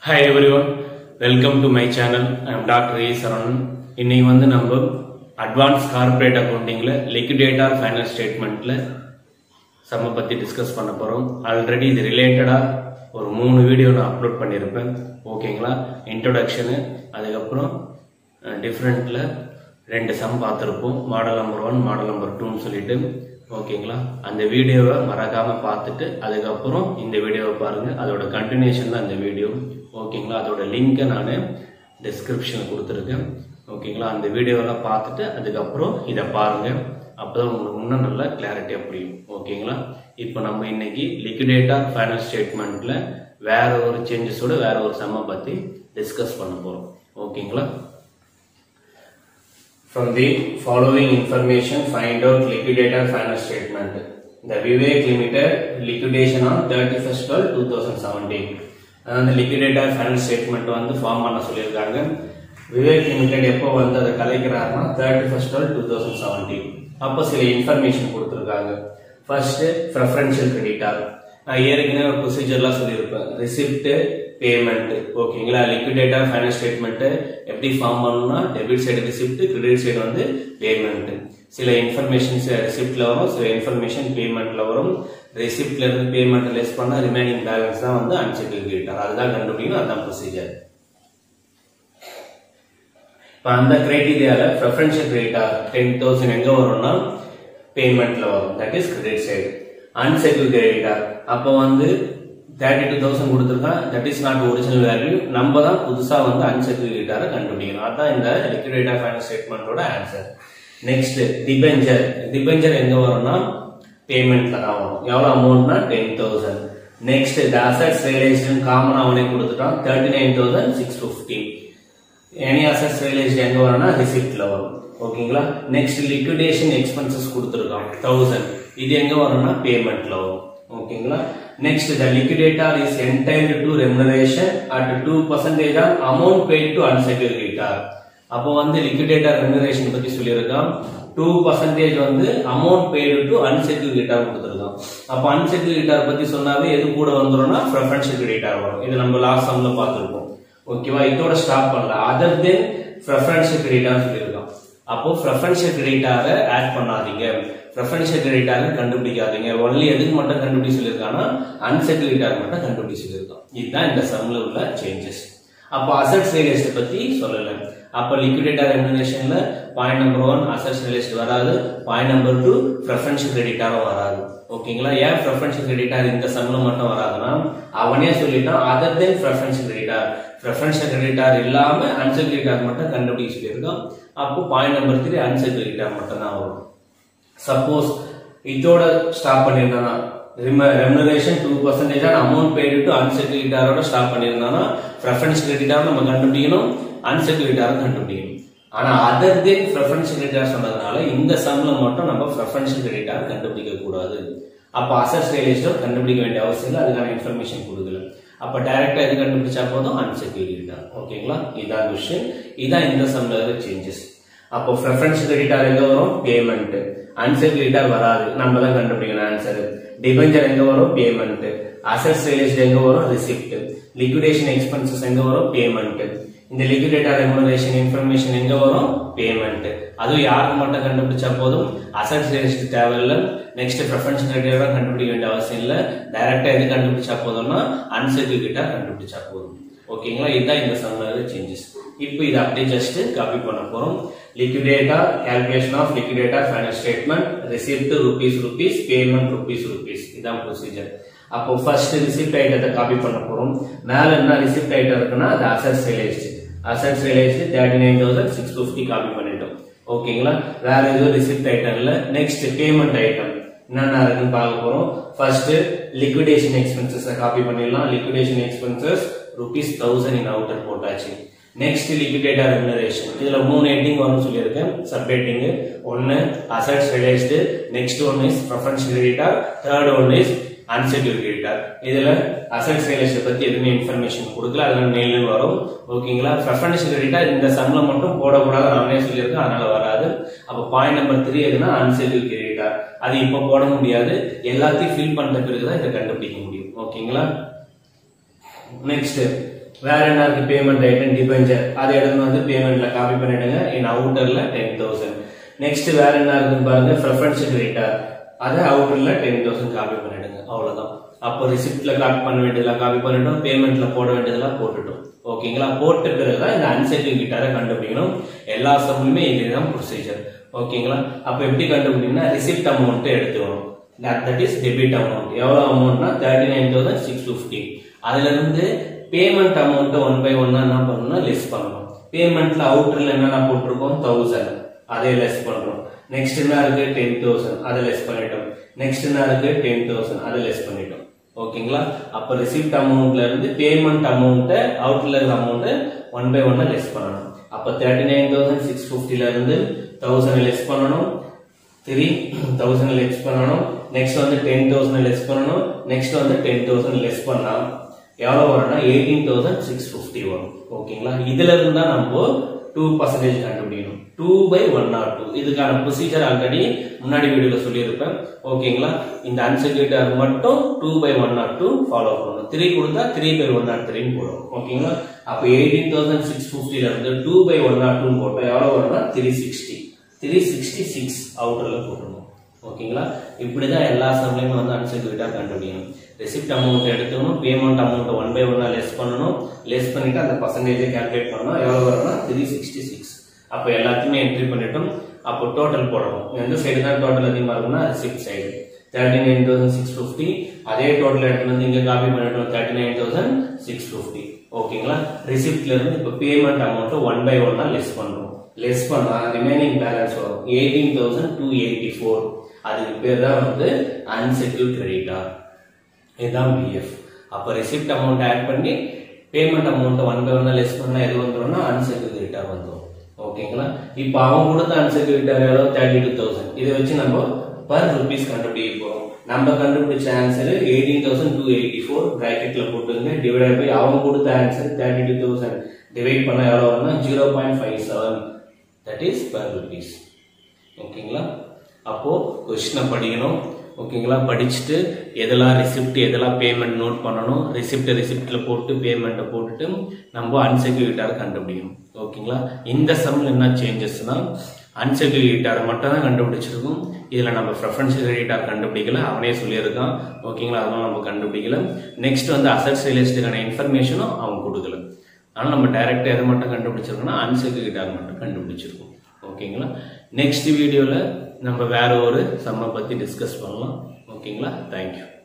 Hi everyone welcome to my channel I'm doctor A Saravanan இன்னைக்கு வந்து நம்ம advance corporate அக்கௌண்டிங்கில் லிக்விடேட்டர் ஃபைனல் ஸ்டேட்மெண்ட்டில் சம்ம பற்றி டிஸ்கஸ் பண்ண போகிறோம் ஆல்ரெடி இது ரிலேட்டடாக ஒரு மூணு வீடியோ நான் அப்லோட் பண்ணியிருப்பேன் ஓகேங்களா இன்ட்ரொடக்ஷனு அதுக்கப்புறம் டிஃப்ரெண்ட்டில் ரெண்டு சம் பார்த்துருப்போம் model number one model number டூன்னு சொல்லிட்டு ஓகேங்களா அந்த வீடியோவை மறக்காமல் பார்த்துட்டு அதுக்கப்புறம் இந்த வீடியோவை பாருங்கள் அதோட கண்டினியூஷன் தான் இந்த வீடியோ ஓகேங்களா அதோட லிங்கை நான் டிஸ்கிரிப்ஷனில் கொடுத்துருக்கேன் ஓகேங்களா அந்த வீடியோவெல்லாம் பார்த்துட்டு அதுக்கப்புறம் இதை பாருங்கள் அப்போ தான் உங்களுக்கு இன்னும் நல்லா கிளாரிட்டியாக புரியும் ஓகேங்களா இப்போ நம்ம இன்னைக்கு லிக்விடேட்டர் ஃபைனல் ஸ்டேட்மெண்ட்டில் வேற ஒரு சேஞ்சஸோட வேற ஒரு சம்மை பற்றி டிஸ்கஸ் பண்ண போகிறோம் ஓகேங்களா From the following information, find out liquidator final statement. The Vivek Limited liquidation on 31st 12 2017. அந்த லிக்விடேட்டர் ஃபைனல் ஸ்டேட்மெண்ட் வந்து ஃபார்ம் பண்ண சொல்லியிருக்காங்க விவேக் லிமிடெட் எப்போ வந்து அதை கலைக்கிறாருன்னா thirty first twelve two thousand seventeen அப்போ சில இன்ஃபர்மேஷன் கொடுத்துருக்காங்க ஃபர்ஸ்ட் ப்ரெஃபரன்ஷியல் கிரெடிட்டார் நான் ஏற்கனவே ஒரு ப்ரொசீஜர்லாம் சொல்லியிருப்பேன் ரிசிப்ட் பேமெண்ட் ஓகேங்களா லிக்விடேட்டர் ஃபைனல் ஸ்டேட்மெண்ட் எப்படி ஃபார்ம் பண்ணணும்னா debit side receipt credit side வந்து பேமெண்ட் சில இன்ஃபர்மேஷன்ஸ் ரிசிப்ட்ல வரும் சில இன்ஃபர்மேஷன் பேமெண்ட்ல வரும் ரிசிப்ட்ல இருந்து பேமெண்ட் லெஸ் பண்ணா ரிமைனிங் பேலன்ஸ் தான் வந்து அன்செட்டில் கிரெடிட்டார் அதுதான் கண்டுபிடிக்கணும் அதுதான் ப்ரொசீஜர் இப்போ அந்த கிரைட்டீரியால ப்ரெஃபரன்ஷியல் கிரெடிட்டார் டென் தௌசண்ட் எங்க வரும்னா பேமெண்ட்ல வரும் that is credit side unsettle creditor அப்போ வந்து தேர்ட்டி டூ தௌசண்ட் கொடுத்துருக்கான் that is not original value நம்ம தான் புதுசா வந்து அன்செட்டில் கிரெடிட்டாரை கண்டுபிடிக்கணும் அதான் இந்த லிக்விடேட்டர் ஃபைனல் ஸ்டேட்மெண்டோட ஆன்சர் நெக்ஸ்ட் டிபெஞ்சர் டிபெஞ்சர் எங்க வரும்னா பேமெண்ட்ல தான் வரும் எவ்வளவு அமௌண்ட்னா டென் தௌசண்ட் நெக்ஸ்ட் இந்த அசட்ஸ் ரியலைசேஷன் காமன் அவனே கொடுத்துட்டான் thirty nine thousand six fifty any assets realisation எங்க வரும்னா ரிசிப்ட்ல வரும் ஓகேங்களா நெக்ஸ்ட் லிக்விடேஷன் எக்ஸ்பென்சஸ் கொடுத்துருக்கான் தௌசண்ட் இது எங்க வரும்னா பேமெண்ட்ல வரும் ஓகேங்களா next the liquidator is entitled to remuneration at two percentage on amount paid to unsecure creditor அப்போ வந்து லிக்விடேட்டர் ரெமுனரேஷன் பத்தி சொல்லியிருக்கான் டூ பர்சன்டேஜ் வந்து amount paid to unsecure creditor கொடுத்துருக்கான் அப்போ அன்செக்யூர் கிரெடிட்டார் பத்தி சொன்னாவே எது கூட வந்துரும்னா ப்ரெஃபரன்ஷியல் கிரெடிட்டார் வரும் இது நம்ம லாஸ்ட் சம்ல பார்த்துருப்போம் ஓகேவா இதோட ஸ்டாப் பண்ணல அதர் தென் ப்ரெஃபரன்ஷியல் கிரெடிட்டார் சொல்லியிருக்கான் அப்போ ப்ரெஃபரன்ஷியல் கிரெடிட்டாரை ஆட் பண்ணாதீங்க ப்ரெஃபரன்ஷியல் கிரெடிட்டாரை கண்டுபிடிக்காதீங்க ஒன்லி எதுக்கு மட்டும் கண்டுபிடி சொல்லியிருக்காங்கன்னா அன்செக்யூர் கிரெடிட்டார் மட்டும் கண்டுபிடி சொல்லியிருக்கான் இதுதான் இந்த சம்ல உள்ள சேஞ்சஸ் அப்போ அசட்ஸ் ரியலைஸ்ட் பத்தி சொல்லல அப்ப லிக்விடேட்டர் ரெமுனரேஷன்ல point number one assets realised வராது பாயிண்ட் நம்பர் டூ ப்ரெஃபரன்ஷியல் கிரெடிட்டாரும் வராது ஓகேங்களா ஏன் ப்ரெஃபரன்ஷியல் கிரெடிட்டார் இந்த சம்ல மட்டும் வராதுன்னா அவனே சொல்லிட்டான் other then preferential creditor preferential creditor இல்லாம அன்செக்யூர் கிரெடிட்டார் மட்டும் கண்டுபிடிக்க சொல்லியிருக்கான் அப்போ point number three unsecure creditor மட்டும் தான் வரும் சப்போஸ் இதோட ஸ்டாப் பண்ணியிருந்தானா remuneration two percentage amount paid to அன்செக்யூரிட்டாரோட ஸ்டாப் பண்ணியிருந்தானா ப்ரெஃபரன்ஸ் கிரெடிட்டார் நம்ம கண்டுபிடிக்கணும் அன்செக்யூரிட்டாரும் கண்டுபிடிக்கணும் ஆனா அதர் தென் ப்ரெஃபரன்ஸ் கிரெடிட்டார் சொன்னதுனால இந்த சம்ல மட்டும் நம்ம ப்ரெஃபரன்ஸ் கிரெடிட்டார் கண்டுபிடிக்க கூடாது அப்ப அசட்ஸ் ரியலிஸ்டோ கண்டுபிடிக்க வேண்டிய அவசியம் இல்லை அதுக்கான இன்ஃபர்மேஷன் கொடுக்கல அப்ப டைரக்டா எது கண்டுபிடிச்சா போதும் அன்செக்யூரிட்டார் ஓகேங்களா இதான் விஷயம் இதான் இந்த சம்ல சேஞ்சஸ் அப்போ ப்ரெஃபரன்ஸ் கிரெடிட்டார் எங்க வரும் பேமெண்ட் அன்செக்யூரிட்டார் வராது நம்ம தான் கண்டுபிடிக்கணும் ஆன்சர் டிபெஞ்சர் எங்க வரும் பேமெண்ட் அசட்ஸ் ரியலைஸ்ட் எங்க வரும் ரிசிப்ட் லிக்விடேஷன் எக்ஸ்பென்சஸ் எங்க வரும் பேமெண்ட் இந்த லிக்விடேட்டர் ரெமுனரேஷன் இன்ஃபர்மேஷன் எங்க வரும் பேமெண்ட் அதுவும் யாருக்கு மட்டும் கண்டுபிடிச்சா போதும் அசட்ஸ் ரியலிஸ்ட் தேவையில்லை நெக்ஸ்ட் ப்ரெஃபரன்ஸ் கிரெடிட்டார் கண்டுபிடிக்க வேண்டிய அவசியம் இல்லை டைரக்டா எது கண்டுபிடிச்சா போதும்னா அன்செக்யூரிட்டார் கண்டுபிடிச்சா போதும் ஓகேங்களா இதுதான் இந்த சம்ல சேஞ்சஸ் இப்போ இதை அப்படியே ஜஸ்ட் காப்பி பண்ண போறோம் liquidator calculation of liquidator final statement receipt rupees rupees payment rupees rupees இதான் ப்ரொசீஜர் அப்போ ஃபர்ஸ்ட் ரிசிப்ட் ஐட்டத்தை காப்பி பண்ண போறோம் மேல என்ன ரிசிப்ட் ஐட்டம் இருக்குன்னா அது assets realised assets realised thirty nine thousand six fifty copy பண்ணிட்டோம் ஓகேங்களா வேற எதுவும் ரிசிப்ட் ஐட்டம் இல்ல நெக்ஸ்ட் பேமெண்ட் ஐட்டம் என்னென்ன இருக்குன்னு பார்க்க போறோம் ஃபர்ஸ்ட் லிக்விடேஷன் எக்ஸ்பென்சஸ் காப்பி பண்ணிடலாம் liquidation expenses rupees thousand in outer போட்டாச்சு நெக்ஸ்ட் லிக்விடேட்டர் ரெமுனரேஷன் இதுல மூணு ஹெட்டிங் வரும்னு சொல்லியிருக்கேன் சப் ஹெட்டிங் ஒன்னு assets realised next one is preference creditor third one is unsecure creditor இதுல அசட்ஸ் ரியலைஸ்ட் பத்தி எதுவுமே இன்ஃபர்மேஷன் கொடுக்கல அதனால நெல்லுன்னு வரும் ஓகேங்களா ப்ரெஃபரன்ஸ் கிரெடிட்டார் இந்த சம்ல மட்டும் போடக்கூடாது நானே சொல்லியிருக்கேன் அதனால வராது அப்ப பாயிண்ட் நம்பர் த்ரீ எதுனா அன்செக்யூர் கிரெடிட்டார் அது இப்ப போட முடியாது எல்லாத்தையும் ஃபில் பண்ண பிறகுதான் இதை கண்டுபிடிக்க முடியும் ஓகேங்களா நெக்ஸ்ட் வேற என்ன இருக்கு பேமெண்ட் ஐட்டம் டிபெஞ்சர் அதை எடுத்து வந்து பேமெண்ட்ல காப்பி பண்ணிடுங்க இன் அவுட்டர்ல டென் தௌசண்ட் நெக்ஸ்ட் வேற என்ன இருக்குன்னு பாருங்க ப்ரெஃபரன்ஸ் கிரெடிட்டார் அதை அவுட்டர்ல டென் தௌசண்ட் காப்பி பண்ணிடுங்க அவ்வளவுதான் அப்போ ரிசிப்ட்ல காப்பி பண்ண வேண்டியதெல்லாம் காப்பி பண்ணிட்டோம் பேமெண்ட்ல போட வேண்டியதெல்லாம் போட்டுட்டோம் ஓகேங்களா போட்ட பிறகுதான் இந்த அன்செக்யூர் கிட்டாரை கண்டுபிடிக்கணும் எல்லா சம்முமே இதுதான் ப்ரொசீஜர் ஓகேங்களா அப்போ எப்படி கண்டுபிடிக்கணும்னா ரிசிப்ட் அமௌண்ட் எடுத்துக்கணும் தட் இஸ் டெபிட் அமௌண்ட் எவ்வளோ அமௌண்ட்னா thirty nine thousand six fifty அதுல இருந்து பேமெண்ட் அமௌண்ட் ஒன் பை ஒன்னா என்ன பண்ணணும்னா லெஸ் பண்ணணும் பேமெண்ட்ல அவுட்டர்ல என்னென்ன போட்டிருக்கோம் தௌசண்ட் அதை லெஸ் பண்றோம் நெக்ஸ்ட் என்ன இருக்கு டென் தௌசண்ட் அதை லெஸ் பண்ணிட்டோம் நெக்ஸ்ட் என்ன இருக்கு டென் தௌசண்ட் அதை லெஸ் பண்ணிட்டோம் ஓகேங்களா அப்ப ரிசிப்ட் அமௌண்ட்ல இருந்து பேமெண்ட் அமௌண்ட்டை அவுட்ல இருக்க அமௌண்ட்டை ஒன் பை ஒன்னா லெஸ் பண்ணணும் அப்ப தேர்ட்டி நைன் தௌசண்ட் சிக்ஸ் ஃபிஃப்டில இருந்து தௌசண்ட் லெஸ் பண்ணணும் த்ரீ தௌசண்ட் லெஸ் பண்ணணும் நெக்ஸ்ட் வந்து டென் தௌசண்ட் லெஸ் பண்ணணும் நெக்ஸ்ட் வந்து டென் தௌசண்ட் லெஸ் பண்ணா எவ்வளவு வரும்னா எயிட்டீன் தௌசண்ட் சிக்ஸ் ஃபிஃப்டி வரும் ஓகேங்களா இதுல இருந்தா நம்ம டூ பர்சன்டேஜ் கண்டுபிடிக்கணும் two by one not two இதுக்கான ப்ரொசீஜர் ஆல்ரெடி முன்னாடி வீடியோல சொல்லியிருப்பேன் ஓகேங்களா இந்த அன்செக்யூரிட்டார் மட்டும் two by one not two follow பண்ணணும் த்ரீ கொடுத்தா த்ரீ பை ஒன் நாட் த்ரீன்னு போடும் ஓகேங்களா அப்போ எயிட்டீன் தௌசண்ட் சிக்ஸ் ஃபிஃப்டில இருந்து டூ பை ஒன் நாட் டூன்னு போட்டோம் எவ்வளவு வரும்னா three sixty three sixty six அவுட்டர்ல போட்டுருணும் ஓகேங்களா இப்படிதான் எல்லா சம்லையும் வந்து அன்செக்யூரிட்டா கண்டுபிடிக்கணும் ரெசிப்ட் அமௌண்ட் எடுத்துக்கணும் பேமெண்ட் அமௌண்ட் ஒன் பை ஒன்னா லெஸ் பண்ணணும் லெஸ் பண்ணிட்டு அந்த பர்சன்டேஜை கால்குலேட் பண்ணணும் எவ்வளவு வரும்னா த்ரீ சிக்ஸ்டி சிக்ஸ் அப்போ எல்லாத்தையுமே என்ட்ரி பண்ணிட்டோம் அப்போ டோட்டல் போடணும் எந்த சைடு தான் டோட்டல் அதிகமாக இருக்கும்னா receipt side thirty nine thousand six fifty அதே டோட்டல் எடுத்து வந்து இங்கே காப்பி பண்ணிட்டோம் thirty nine thousand six fifty ஓகேங்களா ரிசிப்ட்ல இருந்து இப்போ பேமெண்ட் அமௌண்ட் ஒன் பை ஒன்னா லெஸ் பண்றோம் லெஸ் பண்ணா ரிமைனிங் பேலன்ஸ் வரும் eighteen thousand two eighty four அதுக்கு பேர் தான் வந்து அன்செக்யூர்ட் கிரெடிட்டா இதுதான் பிஎஃப் அப்போ ரெசிப்ட் அமௌண்ட் ஆட் பண்ணி பேமெண்ட் அமௌண்ட் ஒன் பை ஒன்னா லெஸ் பண்ணா எது வந்துடும்னா அன்செக்யூர்ட் கிரெடிட்டா வந்துடும் ஓகேங்களா இப்போ அவன் கொடுத்த அன்செக்யூர்ட் எவ்வளோ தேர்ட்டி டூ தௌசண்ட் இதை வச்சு நம்ம பர் ருபீஸ் கண்டுபிடிக்க போறோம் நம்ம கண்டுபிடிச்ச answer eighteen thousand two eighty four பிராக்கெட்ல போட்டுங்க டிவைட் பை அவன் கொடுத்த answer thirty two thousand divide பண்ண எவ்வளோ வரும்னா zero point five seven that is per rupees ஓகேங்களா அப்போ கொஸ்டினை படிக்கணும் ஓகேங்களா படிச்சுட்டு எதெல்லாம் ரிசிப்ட் எதெல்லாம் பேமெண்ட் நோட் பண்ணணும் ரிசிப்ட் ரிசிப்ட்ல போட்டு பேமெண்ட்டை போட்டுட்டு நம்ம அன்செக்யூரிட்டார் கண்டுபிடிக்கணும் ஓகேங்களா இந்த சம்மில் என்ன சேஞ்சஸ்னா அன்செக்யூரிட்டார் மட்டும் தான் கண்டுபிடிச்சிருக்கும் இதில் நம்ம ப்ரெஃபரன்ஸ் கிரெடிட்டார் கண்டுபிடிக்கல அவனே சொல்லியிருக்கான் ஓகேங்களா அதெல்லாம் நம்ம கண்டுபிடிக்கல நெக்ஸ்ட் வந்து அசட்ஸ் ரிலேஸ்டுக்கான இன்ஃபர்மேஷனும் அவன் கொடுக்கல ஆனால் நம்ம டைரக்டாக எதை மட்டும் கண்டுபிடிச்சிருக்கோம்னா அன்செக்யூரிட்டார் மட்டும் கண்டுபிடிச்சிருக்கோம் ஓகேங்களா நெக்ஸ்ட் வீடியோவில் நம்ம வேற ஒரு சம்மை பற்றி டிஸ்கஸ் பண்ணலாம் ஓகேங்களா தேங்க்யூ